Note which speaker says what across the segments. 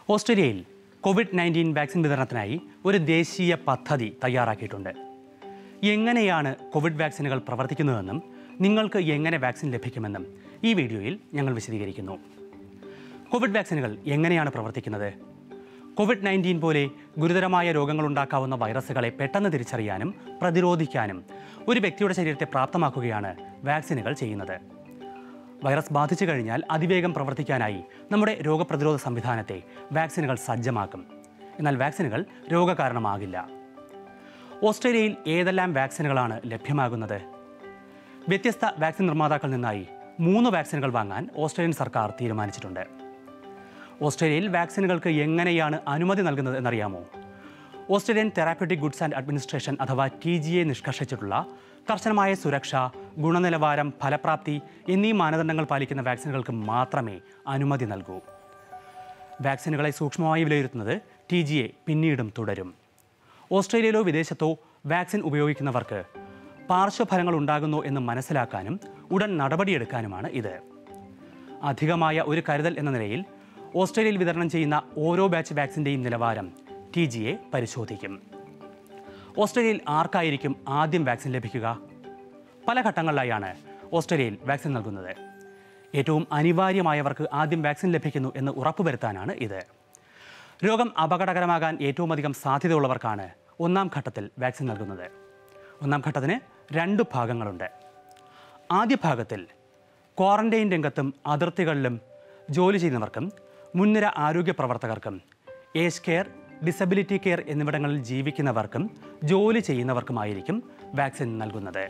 Speaker 1: ഓസ്ട്രേലിയയിൽ Covid nineteen vaccine വിതരണത്തിനായി ഒരു ദേശീയ പദ്ധതി തയ്യാറാക്കിയിട്ടുണ്ട് എങ്ങനെയാണ് കോവിഡ് വാക്സിനുകൾ പ്രവർത്തിക്കുന്നതെന്നും നിങ്ങൾക്ക് എങ്ങനെ വാക്സിൻ ലഭിക്കുമെന്നും ഈ വീഡിയോയിൽ ഞങ്ങൾ വിശദീകരിക്കുന്നു കോവിഡ് വാക്സിനുകൾ എങ്ങനെയാണ് പ്രവർത്തിക്കുന്നത് കോവിഡ് നയൻറ്റീൻ പോലെ ഗുരുതരമായ രോഗങ്ങളുണ്ടാക്കാവുന്ന വൈറസുകളെ പെട്ടെന്ന് തിരിച്ചറിയാനും പ്രതിരോധിക്കാനും ഒരു വ്യക്തിയുടെ ശരീരത്തെ പ്രാപ്തമാക്കുകയാണ് വാക്സിനുകൾ ചെയ്യുന്നത് വൈറസ് ബാധിച്ചു കഴിഞ്ഞാൽ അതിവേഗം പ്രവർത്തിക്കാനായി നമ്മുടെ രോഗപ്രതിരോധ സംവിധാനത്തെ വാക്സിനുകൾ സജ്ജമാക്കും എന്നാൽ വാക്സിനുകൾ രോഗകാരണമാകില്ല ഓസ്ട്രേലിയയിൽ ഏതെല്ലാം വാക്സിനുകളാണ് ലഭ്യമാകുന്നത് വ്യത്യസ്ത വാക്സിൻ നിർമ്മാതാക്കളിൽ നിന്നായി മൂന്ന് വാക്സിനുകൾ വാങ്ങാൻ ഓസ്ട്രേലിയൻ സർക്കാർ തീരുമാനിച്ചിട്ടുണ്ട് ഓസ്ട്രേലിയയിൽ വാക്സിനുകൾക്ക് എങ്ങനെയാണ് അനുമതി നൽകുന്നത് എന്നറിയാമോ Australian therapeutic goods and administration അഥവാ ടി ജി എ നിഷ്കർഷിച്ചിട്ടുള്ള കർശനമായ സുരക്ഷ ഗുണനിലവാരം ഫലപ്രാപ്തി എന്നീ മാനദണ്ഡങ്ങൾ പാലിക്കുന്ന വാക്സിനുകൾക്ക് മാത്രമേ അനുമതി നൽകൂ വാക്സിനുകളെ സൂക്ഷ്മമായി വിലയിരുത്തുന്നത് ടി ജി എ പിന്നീടും തുടരും ഓസ്ട്രേലിയയിലോ വിദേശത്തോ വാക്സിൻ ഉപയോഗിക്കുന്നവർക്ക് പാർശ്വഫലങ്ങൾ ഉണ്ടാകുന്നോ എന്ന് മനസ്സിലാക്കാനും ഉടൻ നടപടിയെടുക്കാനുമാണ് ഇത് അധികമായ ഒരു കരുതൽ എന്ന നിലയിൽ ഓസ്ട്രേലിയയിൽ വിതരണം ചെയ്യുന്ന ഓരോ ബാച്ച് വാക്സിൻ്റെയും നിലവാരം ടി ജി എ പരിശോധിക്കും ഓസ്ട്രേലിയയിൽ ആർക്കായിരിക്കും ആദ്യം വാക്സിൻ ലഭിക്കുക പല ഘട്ടങ്ങളിലായാണ് ഓസ്ട്രേലിയയിൽ വാക്സിൻ നൽകുന്നത് ഏറ്റവും അനിവാര്യമായവർക്ക് ആദ്യം വാക്സിൻ ലഭിക്കുന്നു എന്ന് ഉറപ്പുവരുത്താനാണ് ഇത് രോഗം അപകടകരമാകാൻ ഏറ്റവും അധികം സാധ്യതയുള്ളവർക്കാണ് ഒന്നാം ഘട്ടത്തിൽ വാക്സിൻ നൽകുന്നത് ഒന്നാം ഘട്ടത്തിന് രണ്ട് ഭാഗങ്ങളുണ്ട് ആദ്യ ഭാഗത്തിൽ ക്വാറന്റൈൻ രംഗത്തും അതിർത്തികളിലും ജോലി ചെയ്യുന്നവർക്കും മുൻനിര ആരോഗ്യ പ്രവർത്തകർക്കും ഏജ് കെയർ ഡിസബിലിറ്റി കെയർ എന്നിവിടങ്ങളിൽ ജീവിക്കുന്നവർക്കും ജോലി ചെയ്യുന്നവർക്കുമായിരിക്കും വാക്സിൻ നൽകുന്നത്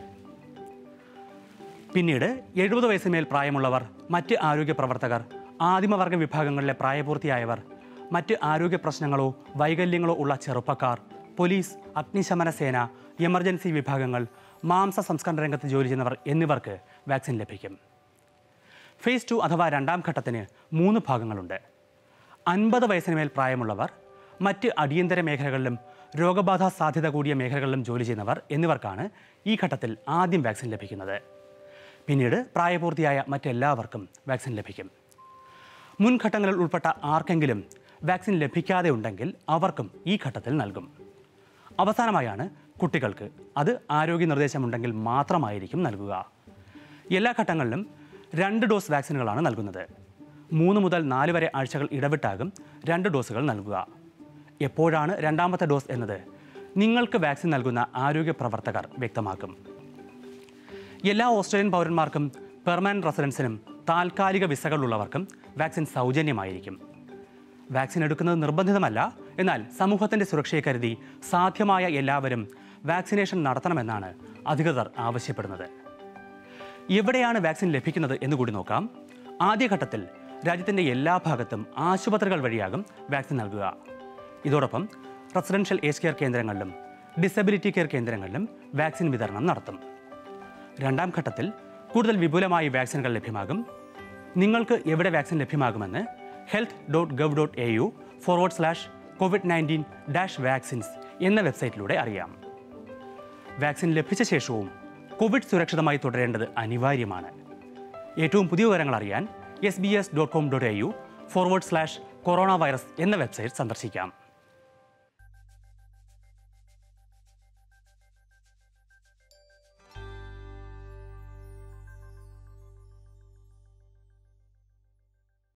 Speaker 1: പിന്നീട് എഴുപത് വയസ്സിന് പ്രായമുള്ളവർ മറ്റ് ആരോഗ്യ പ്രവർത്തകർ ആദിമവർഗ വിഭാഗങ്ങളിലെ പ്രായപൂർത്തിയായവർ മറ്റ് ആരോഗ്യ പ്രശ്നങ്ങളോ വൈകല്യങ്ങളോ ഉള്ള ചെറുപ്പക്കാർ പോലീസ് അഗ്നിശമന സേന എമർജൻസി വിഭാഗങ്ങൾ മാംസ സംസ്കരണ രംഗത്ത് ജോലി ചെയ്യുന്നവർ എന്നിവർക്ക് വാക്സിൻ ലഭിക്കും ഫേസ് ടു അഥവാ രണ്ടാം ഘട്ടത്തിന് മൂന്ന് ഭാഗങ്ങളുണ്ട് അൻപത് വയസ്സിന് മേൽ പ്രായമുള്ളവർ മറ്റ് അടിയന്തര മേഖലകളിലും രോഗബാധ സാധ്യത കൂടിയ മേഖലകളിലും ജോലി ചെയ്യുന്നവർ എന്നിവർക്കാണ് ഈ ഘട്ടത്തിൽ ആദ്യം വാക്സിൻ ലഭിക്കുന്നത് പിന്നീട് പ്രായപൂർത്തിയായ മറ്റെല്ലാവർക്കും വാക്സിൻ ലഭിക്കും മുൻഘട്ടങ്ങളിൽ ഉൾപ്പെട്ട ആർക്കെങ്കിലും വാക്സിൻ ലഭിക്കാതെ ഉണ്ടെങ്കിൽ അവർക്കും ഈ ഘട്ടത്തിൽ നൽകും അവസാനമായാണ് കുട്ടികൾക്ക് അത് ആരോഗ്യ നിർദ്ദേശമുണ്ടെങ്കിൽ മാത്രമായിരിക്കും നൽകുക എല്ലാ ഘട്ടങ്ങളിലും രണ്ട് ഡോസ് വാക്സിനുകളാണ് നൽകുന്നത് മൂന്ന് മുതൽ നാല് വരെ ആഴ്ചകൾ ഇടവിട്ടാകും രണ്ട് ഡോസുകൾ നൽകുക എപ്പോഴാണ് രണ്ടാമത്തെ ഡോസ് എന്നത് നിങ്ങൾക്ക് വാക്സിൻ നൽകുന്ന ആരോഗ്യ പ്രവർത്തകർ വ്യക്തമാക്കും എല്ലാ ഓസ്ട്രേലിയൻ പൗരന്മാർക്കും പെർമനന്റ് റെസിഡൻസിനും താൽക്കാലിക വിസകളുള്ളവർക്കും വാക്സിൻ സൗജന്യമായിരിക്കും വാക്സിൻ എടുക്കുന്നത് നിർബന്ധിതമല്ല എന്നാൽ സമൂഹത്തിന്റെ സുരക്ഷയെ കരുതി സാധ്യമായ എല്ലാവരും വാക്സിനേഷൻ നടത്തണമെന്നാണ് അധികൃതർ ആവശ്യപ്പെടുന്നത് എവിടെയാണ് വാക്സിൻ ലഭിക്കുന്നത് എന്ന് കൂടി നോക്കാം ആദ്യഘട്ടത്തിൽ രാജ്യത്തിന്റെ എല്ലാ ഭാഗത്തും ആശുപത്രികൾ വഴിയാകും വാക്സിൻ നൽകുക ഇതോടൊപ്പം റെസിഡൻഷ്യൽ ഏജ് കെയർ കേന്ദ്രങ്ങളിലും ഡിസബിലിറ്റി കെയർ കേന്ദ്രങ്ങളിലും വാക്സിൻ വിതരണം നടത്തും രണ്ടാം ഘട്ടത്തിൽ കൂടുതൽ വിപുലമായി വാക്സിനുകൾ ലഭ്യമാകും നിങ്ങൾക്ക് എവിടെ വാക്സിൻ ലഭ്യമാകുമെന്ന് health dot gov dot A U forward slash covid nineteen dash vaccines എന്ന വെബ്സൈറ്റിലൂടെ അറിയാം വാക്സിൻ ലഭിച്ച ശേഷവും കോവിഡ് സുരക്ഷിതമായി തുടരേണ്ടത് അനിവാര്യമാണ് ഏറ്റവും പുതിയ വിവരങ്ങൾ അറിയാൻ S B S dot com dot A U forward slash corona virus എന്ന വെബ്സൈറ്റ് സന്ദർശിക്കാം